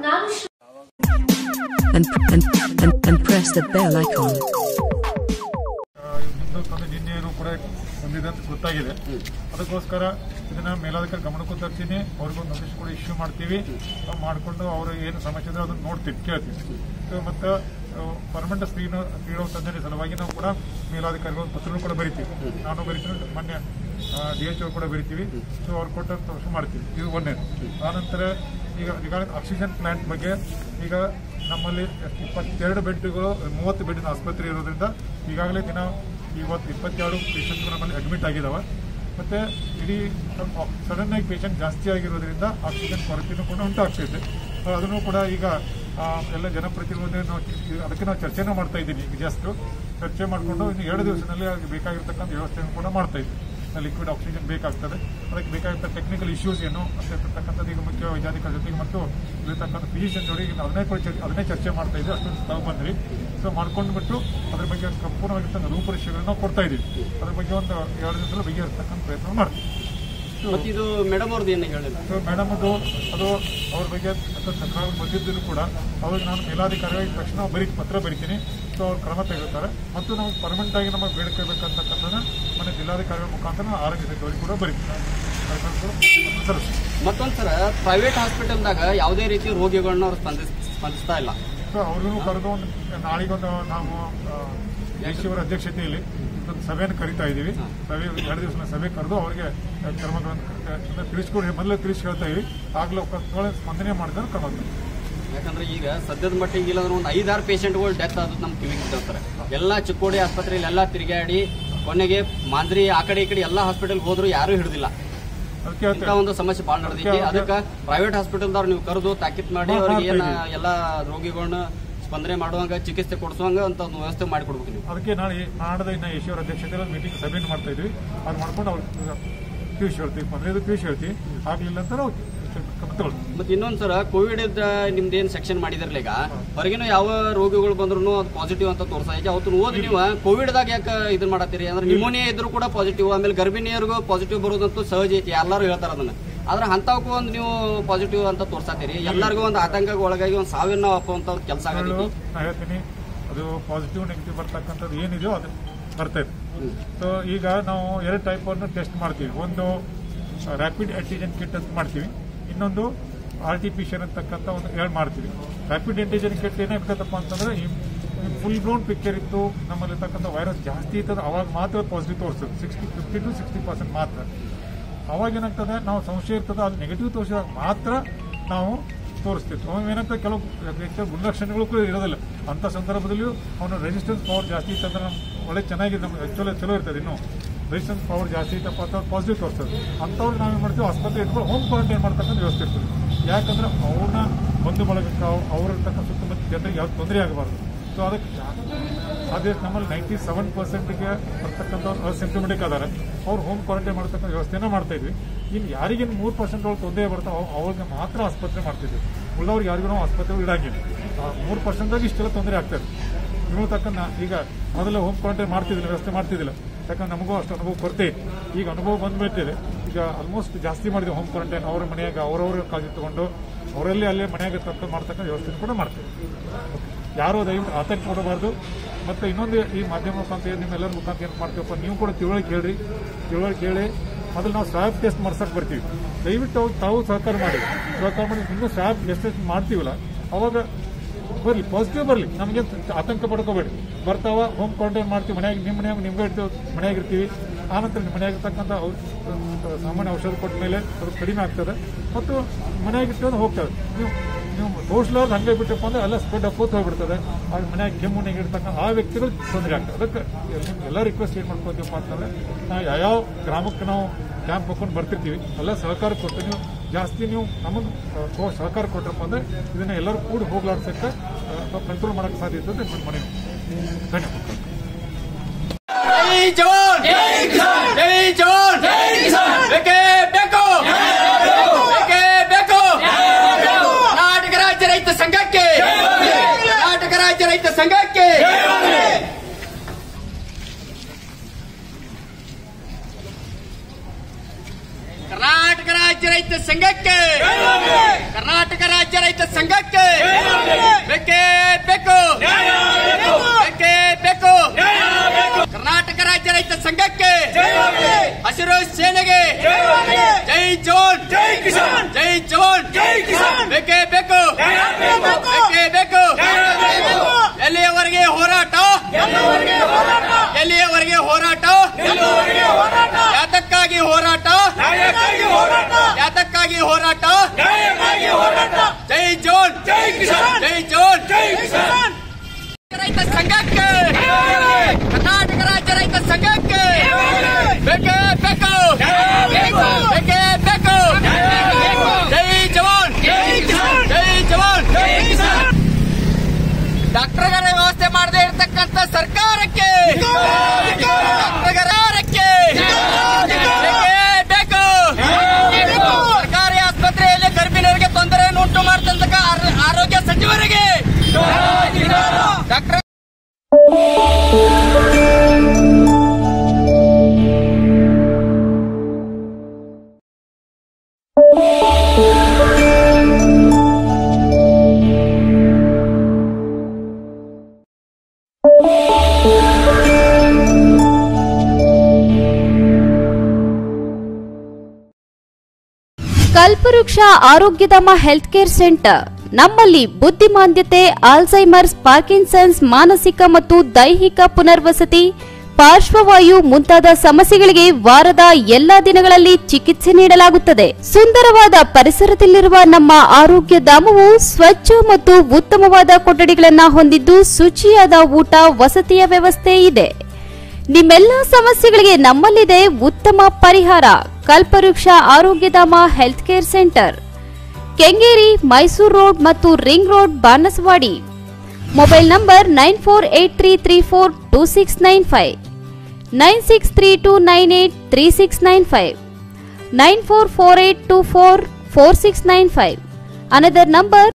ನಾನು Shri and, and, and, and press the bell icon. ನಿಮ್ದು ತೊಂದರೆ ನಿನ್ನೆನೂ ಕೂಡ ಬಂದಿದೆ ಅಂತ ಗೊತ್ತಾಗಿದೆ ಅದಕ್ಕೋಸ್ಕರ ಇದನ್ನ ಮೇಲಾಧಿಕಾರಿ ಗಮನಕ್ಕೂ ತರ್ತೀನಿ ಅವ್ರಿಗೊಂದು ನೋಟಿಸ್ ಕೂಡ ಇಶ್ಯೂ ಮಾಡ್ತೀವಿ ನಾವು ಮಾಡಿಕೊಂಡು ಅವರು ಏನು ಸಮಸ್ಯೆ ಇದ್ರೆ ಅದನ್ನ ನೋಡ್ತೀವಿ ಕೇಳ್ತೀವಿ ಸೊ ಮತ್ತು ಪರ್ಮನೆಂಟ್ ಸ್ಕ್ರೀನ್ ಸ್ಕ್ರೀನ್ ತಂದೆ ಸಲುವಾಗಿ ನಾವು ಕೂಡ ಮೇಲಾಧಿಕಾರಿಗಳು ಪತ್ರನೂ ಕೂಡ ಬರಿತೀವಿ ನಾನು ಬರಿತೀನಿ ಮೊನ್ನೆ ಡಿ ಎಚ್ ಕೂಡ ಬರಿತೀವಿ ಸೊ ಅವ್ರು ಕೊಟ್ಟ ತೋರಿಸಿ ಮಾಡ್ತೀವಿ ಇದು ಒಂದೇ ಆನಂತರ ಈಗ ರಿಗಾರ್ಡಿಂಗ್ ಆಕ್ಸಿಜನ್ ಪ್ಲಾಂಟ್ ಬಗ್ಗೆ ಈಗ ನಮ್ಮಲ್ಲಿ ಇಪ್ಪತ್ತೆರಡು ಬೆಡ್ಗಳು ಮೂವತ್ತು ಬೆಡ್ಡಿನ ಆಸ್ಪತ್ರೆ ಇರೋದ್ರಿಂದ ಈಗಾಗಲೇ ದಿನ ಇವತ್ತು ಇಪ್ಪತ್ತೆರಡು ಪೇಷಂಟ್ಗಳು ನಮ್ಮಲ್ಲಿ ಅಡ್ಮಿಟ್ ಆಗಿದಾವೆ ಮತ್ತೆ ಇಡೀ ಸಡನ್ ಆಗಿ ಪೇಷಂಟ್ ಜಾಸ್ತಿ ಆಗಿರೋದ್ರಿಂದ ಆಕ್ಸಿಜನ್ ಕೊರತೆನೂ ಕೂಡ ಉಂಟಾಗ್ತಿದೆ ಸೊ ಅದನ್ನು ಕೂಡ ಈಗ ಆ, ಎಲ್ಲ ಜನಪ್ರತಿನಿಧಿ ನಾವು ಚ- ಅದಕ್ಕೆ ನಾವು ಚರ್ಚೆನೂ ಮಾಡ್ತಾ ಇದ್ದೀನಿ ಈಗ ಜಸ್ಟ್ ಚರ್ಚೆ ಮಾಡಿಕೊಂಡು ಇನ್ನು ಎರಡು ದಿವಸದಲ್ಲಿ ಅದಕ್ಕೆ ಬೇಕಾಗಿರ್ತಕ್ಕಂಥ ವ್ಯವಸ್ಥೆಯನ್ನು ಕೂಡ ಮಾಡ್ತಾ ಇದ್ದೀವಿ ಲಿಕ್ವಿಡ್ ಆಕ್ಸಿಜನ್ ಬೇಕಾಗ್ತದೆ ಅದಕ್ಕೆ ಬೇಕಾಗಿದ್ದ ಟೆಕ್ನಿಕಲ್ ಇಶ್ಯೂಸ್ ಏನು ಅಂತ ಇರ್ತಕ್ಕಂಥದ್ದು ಈಗ ಮುಖ್ಯ ವೈಜ್ಞಾನಿಕರ ಜೊತೆಗೆ ಮತ್ತು ಇರತಕ್ಕಂಥ ಫಿಸಿಷಿಯನ್ ಜೊತೆಗೆ ಈಗ ಅದನ್ನೇ ಕೂಡ ಚರ್ಚೆ ಅದನ್ನೇ ಚರ್ಚೆ ಮಾಡ್ತಾ ಇದ್ದೀವಿ ಅಷ್ಟೊಂದು ತಾವು ಬಂದ್ರಿ ಸೊ ಮಾಡ್ಕೊಂಡ್ಬಿಟ್ಟು ಅದ್ರ ಬಗ್ಗೆ ಸಂಪೂರ್ಣವಾಗಿರ್ತಕ್ಕಂಥ ರೂಪುರೇಷೆಗಳನ್ನ ಕೊಡ್ತಾ ಇದ್ದೀವಿ ಅದ್ರ ಬಗ್ಗೆ ಒಂದು ಎರಡು ದಿವಸದಲ್ಲಿ ಬಗೆಹರಿಸ್ತಕ್ಕಂಥ ಪ್ರಯತ್ನ ಮಾಡ್ತೀವಿ ಮತ್ತೆ ಇದು ಮೇಡಮ್ ಅವ್ರದ್ದು ಏನು ಹೇಳಿಲ್ಲ ಸೊ ಮೇಡಮ್ ಅದು ಅದು ಅವ್ರ ಬಗ್ಗೆ ಅಥವಾ ತಕರಾರು ಬಂದಿದ್ದರೂ ಕೂಡ ಅವ್ರಿಗೆ ನಾನು ಮೇಲಾಧಿಕಾರಿಯಾಗಿ ತಕ್ಷಣ ಬರೀ ಪತ್ರ ಬರಿತೀನಿ ಸೊ ಅವ್ರು ಕ್ರಮ ತೆಗೆದುತ್ತಾರೆ ಮತ್ತು ನಾವು ಪರ್ಮನೆಂಟ್ ಆಗಿ ನಮಗೆ ಬೇಡಿಕೆ ಬೇಕಂತಕ್ಕಂಥದ್ದನ್ನ ಮನೆ ಜಿಲ್ಲಾಧಿಕಾರಿಗಳ ಮುಖಾಂತರ ನಾವು ಆರೋಗ್ಯ ಸಚಿವರಿಗೆ ಕೂಡ ಬರೀತೀನಿ ಸಲ್ಲಿಸ್ತೀನಿ ಮತ್ತೊಂದ್ ಸರ ಪ್ರೈವೇಟ್ ಹಾಸ್ಪಿಟಲ್ದಾಗ ಯಾವುದೇ ರೀತಿ ರೋಗಿಗಳನ್ನ ಅವ್ರು ಸ್ಪಂದಿಸ್ ಸ್ಪಂದಿಸ್ತಾ ಇಲ್ಲ ಸೊ ಅವ್ರಿಗೂ ಕರೆದು ಒಂದು ನಾಳೆಗೊಂದು ನಾವು ದೇಶಿಯವರ ಅಧ್ಯಕ್ಷತೆಯಲ್ಲಿ ಒಂದು ಸಭೆಯನ್ನು ಕರಿತಾ ಇದ್ದೀವಿ ಸಭೆ ಎರಡು ದಿವಸ ಸಭೆ ಕರೆದು ಅವರಿಗೆ ಕ್ರಮಗಳನ್ನು ಕ- ತಿಳಿಸ್ಕೊಡಿ ಮೊದಲೇ ತಿಳಿಸಿ ಹೇಳ್ತಾ ಇದ್ದೀವಿ ಆಗಲೇ ಒಕ್ಕೂಟ ಸ್ಪಂದನೆ ಮಾಡಿದ್ರೆ ಕ್ರಮ ತಗೊಳ್ತೀವಿ. ಯಾಕಂದ್ರೆ ಈಗ ಸದ್ಯದ ಮಟ್ಟಿಗೆ ಇಲ್ಲ ಅಂದ್ರೆ ಒಂದು ಐದಾರು ಪೇಷಂಟ್ಗಳು ಡೆತ್ ಆದದ್ದು ನಮ್ಮ ಕಿವಿಗೆ ಬಿಟ್ಟಿರ್ತಾರೆ ಎಲ್ಲ ಚಿಕ್ಕೋಡಿ ಆಸ್ಪತ್ರೆಯಲ್ಲಿ ಎಲ್ಲ ತಿರುಗಾಡಿ ಕೊನೆಗೆ ಮಾಂದ್ರಿ ಆ ಕಡೆ ಈ ಕಡೆ ಎಲ್ಲ ಹಾಸ್ಪಿಟಲ್ ಹೋದ್ರು ಯಾರು ಹಿಡಿದಿಲ್ಲ ಅದಕ್ಕೆ ಇಂಥ ಹೇಳ್ತೇವೆ ಒಂದು ಸಮಸ್ಯೆ ಭಾಳ ನಡೆದೈತಿ ಅದಕ್ಕೆ ಪ್ರೈವೇಟ್ ಹಾಸ್ಪಿಟಲ್ದವ್ರು ನೀವು ಕರೆದು ತಾಕೀತ್ ಮಾಡಿ ಹಾ, ಅವ್ರಿಗೆ ಏನ ಮಾಡ್ತಾ ಎಲ್ಲ ರೋಗಿಗಳನ್ನ ಸ್ಪಂದನೆ ಮಾಡುವಂಗ ಚಿಕಿತ್ಸೆ ಕೊಡಿಸುವಂಗ ಅಂತ ಒಂದು ವ್ಯವಸ್ಥೆ ಮಾಡಿಕೊಡ್ಬೇಕು ನೀವು ಅದಕ್ಕೆ ನಾಳೆ ನಾಡದ ಇನ್ನ ಈಶ್ವರ ಅಧ್ಯಕ್ಷತೆಯಲ್ಲಿ ಮೀಟಿಂಗ್ ಸಭೆಯನ್ನು ಮಾಡ್ತಾ ಇದ್ವಿ ಅದು ಮಾಡ್ಕೊಂಡು ಅವ್ರು ತಿಳಿಸಿ ಹೇಳ್ತೀವಿ ಮೊದಲೇದು ತಿಳಿಸಿ ಹೇಳ್ತೀವಿ ಆಗ್ಲಿಲ್ಲ ಅಂತ ನಾವು ಕ್ರಮ ತಗೊಳ್ತೀವಿ ಮತ್ತೆ ಇನ್ನೊಂದ್ ಸರ ಕೋವಿಡ್ ನಿಮ್ದು ಏನ್ ಸೆಕ್ಷನ್ ಮಾಡಿದಿರಲ್ಲ ಈಗ ಹೊರಗಿನ ಯಾವ ರೋಗಿಗಳು ಬಂದ್ರು ಅದು ಪಾಸಿಟಿವ್ ಅಂತ ತೋರ್ಸಾ ಈಗ ಅವತ್ತು ಓದಿ ನೀವು ಕೋವಿಡ್ ದಾಗ ಯಾಕೆ ಇದನ್ನ ಮಾಡತ್ತೀರಿ ಅಂದ್ರೆ ನಿಮೋನಿಯಾ ಇದ್ರು ಕೂಡ ಪಾಸಿಟಿವ್ ಆಮೇಲೆ ಗರ್ಭಿಣಿಯರಿಗೂ ಪಾಸಿಟಿವ್ ಬರೋದಂತೂ ಸಹಜ ಐತಿ ಎಲ್ಲರೂ ಹೇಳ್ತಾರ ಅದನ್ನ ಆದ್ರೆ ಅಂತವಕ್ಕೂ ಒಂದು ನೀವು ಪಾಸಿಟಿವ್ ಅಂತ ತೋರ್ಸಾತೀರಿ ಎಲ್ಲರಿಗೂ ಒಂದು ಆತಂಕ ಒಳಗಾಗಿ ಒಂದು ಸಾವಿನ ಅಪ್ಪುವಂತ ಕೆಲಸ ಹೇಳು, ಆಗೈತಿ ನಾ ಹೇಳ್ತೀನಿ ಅದು ಪಾಸಿಟಿವ್ ನೆಗೆಟಿವ್ ಬರ್ತಕ್ಕಂಥದ್ದು ಏನಿದೆಯೋ ಅದು ಬರ್ತೈತೆ ಸೊ ಈಗ ನಾವು ಎರಡು ಟೈಪ್ ಅನ್ನು ಟೆಸ್ಟ್ ಮಾಡ್ತೀವಿ ಒಂದು ರ್ಯಾಪಿಡ್ ಆಂಟಿಜೆನ್ ಕಿಟ್ ಅಂತ ಮಾಡ್ತೀವಿ ಇನ್ನೊಂದು ಆರ್ ಟಿ ಪಿ ಸಿ ಅಂತಕ್ಕಂಥ ಒಂದು ಎರಡು ಮಾಡ್ತೀವಿ ರ್ಯಾಪಿಡ್ ಆಂಟಿಜೆನ್ ಕಿಟ್ ಏನಾಗ್ತದಪ್ಪ ಅಂತಂದ್ರೆ ಫುಲ್ ಗ್ರೌಂಡ್ ಪಿಕ್ಚರ್ ಇತ್ತು ನಮ್ಮಲ್ಲಿರ್ತಕ್ಕಂಥ ವೈರಸ್ ಜಾಸ್ತಿ ಇರ್ತದೆ ಅವಾಗ ಮಾತ್ರ ಪಾಸಿಟಿವ್ ತೋರಿಸ್ತದೆ sixty fifty to sixty percent ಮಾತ್ರ ಅವಾಗ ಏನಾಗ್ತದೆ ನಾವು ಸಂಶಯ ಇರ್ತದೆ ಅದು ನೆಗೆಟಿವ್ ತೋರಿಸಿದಾಗ ಮಾತ್ರ ನಾವು ತೋರಿಸ್ತೀವಿ ಅವಾಗ ಏನಾಗ್ತದೆ ಕೆಲವು ಹೆಚ್ಚು ಗುಣಲಕ್ಷಣಗಳು ಕೂಡ ಇರೋದಿಲ್ಲ ಅಂಥ ಸಂದರ್ಭದಲ್ಲಿಯೂ ಅವನು ರೆಸಿಸ್ಟೆನ್ಸ್ ಪವರ್ ಜಾಸ್ತಿ ಇತ್ತಂದ್ರೆ ನಮ್ಗೆ ಒಳ್ಳೆ ಚೆನ್ನಾಗಿದೆ ನಮ್ಗೆ ಆ್ಯಕ್ಚುಲಿ ಚಲೋ ಇರ್ತದೆ ಇನ್ನು ರೆಸಿಸ್ಟೆನ್ಸ್ ಪವರ್ ಜಾಸ್ತಿ ಇತ್ತಪ್ಪ ಅಂತ ಪಾಸಿಟಿವ್ ತೋರಿಸ್ತದೆ ಅಂಥವ್ರು ನಾವೇನು ಮಾಡ್ತೀವಿ ಆಸ್ಪತ್ರೆ ಇಟ್ಕೊಂಡು ಹೋಮ್ ಕ್ವಾರಂಟೈನ್ ಮಾಡ್ತಕ್ಕಂಥ ವ್ಯವಸ್ಥೆ ಇರ್ತದೆ ಯಾಕಂದ್ರೆ ಅವ್ರನ್ನ ಬಂಧು ಬಳಗಕ್ಕೆ ಅವರಿರ್ತಕ್ಕಂಥ ಸುತ್ತಮುತ್ತ ಜನರಿಗೆ ಯಾವ್ದು ತೊಂದರೆ ಆಗಬಾರ್ದು ಸೊ ಅದಕ್ಕೆ ಅದೇ ನಮ್ಮಲ್ಲಿ ನೈಂಟಿ ಸೆವೆನ್ ಪರ್ಸೆಂಟ್ಗೆ ಬರ್ತಕ್ಕಂಥವ್ರು ಅಸಿಂಪ್ಟಮೆಟಿಕ್ ಅದಾರೆ ಅವ್ರು ಹೋಮ್ ಕ್ವಾರಂಟೈನ್ ಮಾಡ್ತಕ್ಕಂಥ ವ್ಯವಸ್ಥೆನ ಮಾಡ್ತಾ ಇದ್ವಿ ಇನ್ನು ಯಾರಿಗೇನು ಮೂರು ಪರ್ಸೆಂಟ್ ಒಳಗೆ ತೊಂದರೆ ಬರ್ತಾವೆ ಅವ್ರಿಗೆ ಮಾತ್ರ ಆಸ್ಪತ್ರೆ ಮಾಡ್ತಿದ್ವಿ ಉಳಿದವ್ರಿಗೆ ಯಾರಿಗೂ ನಾವು ಆಸ್ಪತ್ರೆ ಇಡಂಗಿಲ್ಲ ಮೂರು ಪರ್ಸೆಂಟಾಗ ಇಷ್ಟೆಲ್ಲ ತೊಂದರೆ ಆಗ್ತದೆ ನೀವು ತಕ್ಕನ್ನ ಈಗ ಮೊದಲು ಹೋಮ್ ಕ್ವಾರಂಟೈನ್ ಮಾಡ್ತಿದ್ದಿಲ್ಲ ವ್ಯವಸ್ಥೆ ಮಾಡ್ತಿದ್ದಿಲ್ಲ ಯಾಕಂದ್ರೆ ನಮಗೂ ಅಷ್ಟು ಅನುಭವ ಕೊರತೆ ಇತ್ತು. ಈಗ ಅನುಭವ ಬಂದ್ಬಿಟ್ಟಿದೆ ಈಗ ಆಲ್ಮೋಸ್ಟ್ ಜಾಸ್ತಿ ಮಾಡಿದ್ವಿ ಹೋಮ್ ಕ್ವಾರಂಟೈನ್ ಅವ್ರ ಮನೆಯಾಗ ಅವರವ್ರ ಕಾಳಜಿ ತಗೊಂಡು ಅವರಲ್ಲಿ ಅಲ್ಲೇ ಮನೆಯಾಗ ತಕ್ಕ ಮಾಡ್ತಕ್ಕಂಥ ವ್ಯವಸ್ಥೆ ಕೂಡ ಮಾಡ್ತೀವಿ ಯಾರು ದಯವಿಟ್ಟು ಆತಂಕ ಕೊಡಬಾರ್ದು ಮತ್ತು ಇನ್ನೊಂದು ಈ ಮಾಧ್ಯಮ ಮುಖಾಂತರ ನಿಮ್ಮೆಲ್ಲರ ಮುಖಾಂತರ ಏನು ಮಾಡ್ತೀವಪ್ಪ ನೀವು ಕೂಡ ತಿಳುವಳಿಕೆ ಹೇಳ್ರಿ ತಿಳುವಳಿಕೆ ಹೇಳಿ ಮೊದಲು ನಾವು ಸ್ವಾಬ್ ಟೆಸ್ಟ್ ಮಾಡ್ಸಕ್ಕೆ ಬರ್ತೀವಿ ದಯವಿಟ್ಟು ಅವು ತಾವು ಸಹಕಾರ ಮಾಡಿ ಸಹಕಾರ ಮಾಡಿ ಇನ್ನೂ ಸ್ವಾಬ್ ಟೆಸ್ಟ್ ಮಾಡ್ತೀವಲ್ಲ ಅವಾಗ ಬರಲಿ ಪಾಸಿಟಿವ್ ಬರಲಿ ನಮಗೆ ಆತಂಕ ಪಡ್ಕೋಬೇಡಿ ಬರ್ತಾವ ಹೋಮ್ ಕ್ವಾರಂಟೈನ್ ಮಾಡ್ತೀವಿ ಮನ್ಯಾಗ ನಿಮ್ಮ ಮನ್ಯಾಗ ನಿಮ್ಗೆ ಇರ್ತೀವಿ ಮನ್ಯಾಗ ಇರ್ತೀವಿ ಆನಂತರ ನಿಮ್ಮ ಮನ್ಯಾಗ ಇರ್ತಕ್ಕಂಥ ಔ- ಸಾಮಾನ್ಯ ಔಷಧ ಕೊಟ್ಟ ಮೇಲೆ ಅದು ಕಡಿಮೆ ಆಗ್ತದೆ ಮತ್ತು ಮನ್ಯಾಗ ಇಟ್ಕೊಂಡು ಹೋಗ್ತದೆ ನೀವು ನೀವು ತೋರಿಸ್ಲಾರ್ದು ಹಂಗೆ ಬಿಟ್ಟಪ್ಪ ಅಂದ್ರೆ ಎಲ್ಲ ಸ್ಪ್ರೆಡ್ ಅಪ್ಪೋತ್ ಹೋಗ್ಬಿಡ್ತದೆ ಆಗ ಮನ್ಯಾಗ ಕೆಮ್ಮು ನೆಗಿರ್ತಕ್ಕಂಥ ಆ ವ್ಯಕ್ತಿಗಳು ತೊಂದರೆ ಆಗ್ತದೆ ಅದಕ್ಕೆ ನಿಮ್ಗೆ ಎಲ್ಲ ರಿಕ್ವೆಸ್ಟ್ ಏನು ಮಾಡ್ಕೋತೀವಪ್ಪ ಅಂತಂದ್ರೆ ನಾವು ಯಾವ್ಯಾವ ಗ್ರಾಮಕ್ಕೆ ನಾವು ಕ್ಯಾಂಪ್ ಹಾಕೊಂಡು ಬರ್ತಿರ್ತೀವಿ ಎಲ್ಲ ಸಹಕಾರ ಕೊಟ್ಟು ನೀವು ಜಾಸ್ತಿ ನೀವು ನಮಗೆ ಸಹಕಾರ ಕೊಟ್ರಪ್ಪ ಅಂದ್ರೆ ಇದನ್ನ ಎಲ್ಲರೂ ಕೂಡಿ ಹೋಗ್ಲಾಡ್ಸಕ್ಕೆ ಕಂಟ್ರೋಲ್ ಮಾಡಕ್ಕೆ ಸಾಧ್ಯ ಇರ್ತದೆ ನಿಮ್ಮ ಮನೆ ಧನ್ಯವಾದ ಜೈ ಜವಾನ್ ಜೈ ಜವಾನ್ ಬೇಕೇ ಬೇಕು ಬೇಕೇ ಬೇಕು ಕರ್ನಾಟಕ ರಾಜ್ಯ ರೈತ ಸಂಘಕ್ಕೆ ಕರ್ನಾಟಕ ರಾಜ್ಯ ರೈತ ಸಂಘಕ್ಕೆ ಕರ್ನಾಟಕ ರಾಜ್ಯ ರೈತ ಸಂಘಕ್ಕೆ ಕರ್ನಾಟಕ ರಾಜ್ಯ ರೈತ ಸಂಘಕ್ಕೆ ಜೈ ಜವಾನ್ ರೈತ ಸಂಘಕ್ಕೆ ಕರ್ನಾಟಕ ರಾಜ್ಯ ರೈತ ಸಂಘಕ್ಕೆ ಬೇಕೇ ಬೇಕು ಬೇಕೇ ಬೇಕು ಜೈ ಜವಾನ್ ಜೈ ಜವಾನ್ ಡಾಕ್ಟರ್ಗಳ ವ್ಯವಸ್ಥೆ ಮಾಡದೇ ಇರತಕ್ಕಂತ ಸರ್ಕಾರಕ್ಕೆ ಡಾಕ್ಟರ್ಗಾರಕ್ಕೆ ಬೇಕೇ ಬೇಕು ಸರ್ಕಾರಿ ಆಸ್ಪತ್ರೆಯಲ್ಲಿ ಗರ್ಭಿಣಿಯರಿಗೆ ತೊಂದರೆಯನ್ನು ಉಂಟು ಮಾಡ್ತಕ್ಕ ಆರೋಗ್ಯ ಸಚಿವರಿಗೆ ಡಾಕ್ಟರ್ ಕಲ್ಪವೃಕ್ಷ ಆರೋಗ್ಯಧಾಮ ಹೆಲ್ತ್ ಕೇರ್ ಸೆಂಟರ್ ನಮ್ಮಲ್ಲಿ ಬುದ್ಧಿಮಾಂದ್ಯತೆ ಆಲ್ಝೈಮರ್ಸ್ ಪಾರ್ಕಿನ್ಸನ್ಸ್ ಮಾನಸಿಕ ಮತ್ತು ದೈಹಿಕ ಪುನರ್ವಸತಿ ಪಾರ್ಶ್ವವಾಯು ಮುಂತಾದ ಸಮಸ್ಯೆಗಳಿಗೆ ವಾರದ ಎಲ್ಲಾ ದಿನಗಳಲ್ಲಿ ಚಿಕಿತ್ಸೆ ನೀಡಲಾಗುತ್ತದೆ ಸುಂದರವಾದ ಪರಿಸರದಲ್ಲಿರುವ ನಮ್ಮ ಆರೋಗ್ಯ ಧಾಮವು ಸ್ವಚ್ಛ ಮತ್ತು ಉತ್ತಮವಾದ ಕೊಠಡಿಗಳನ್ನ ಹೊಂದಿದ್ದು ಶುಚಿಯಾದ ಊಟ ವಸತಿಯ ವ್ಯವಸ್ಥೆ ಇದೆ ನಿಮ್ಮೆಲ್ಲ ಸಮಸ್ಯೆಗಳಿಗೆ ನಮ್ಮಲ್ಲಿದೆ ಉತ್ತಮ ಪರಿಹಾರ Kalpavriksha Arogyadhama health care centre Kengeri Mysore road ಮತ್ತು ring road Banaswadi mobile number nine four eight three three four two six nine five nine six three two nine eight three six nine five nine four four eight two four four six nine five another number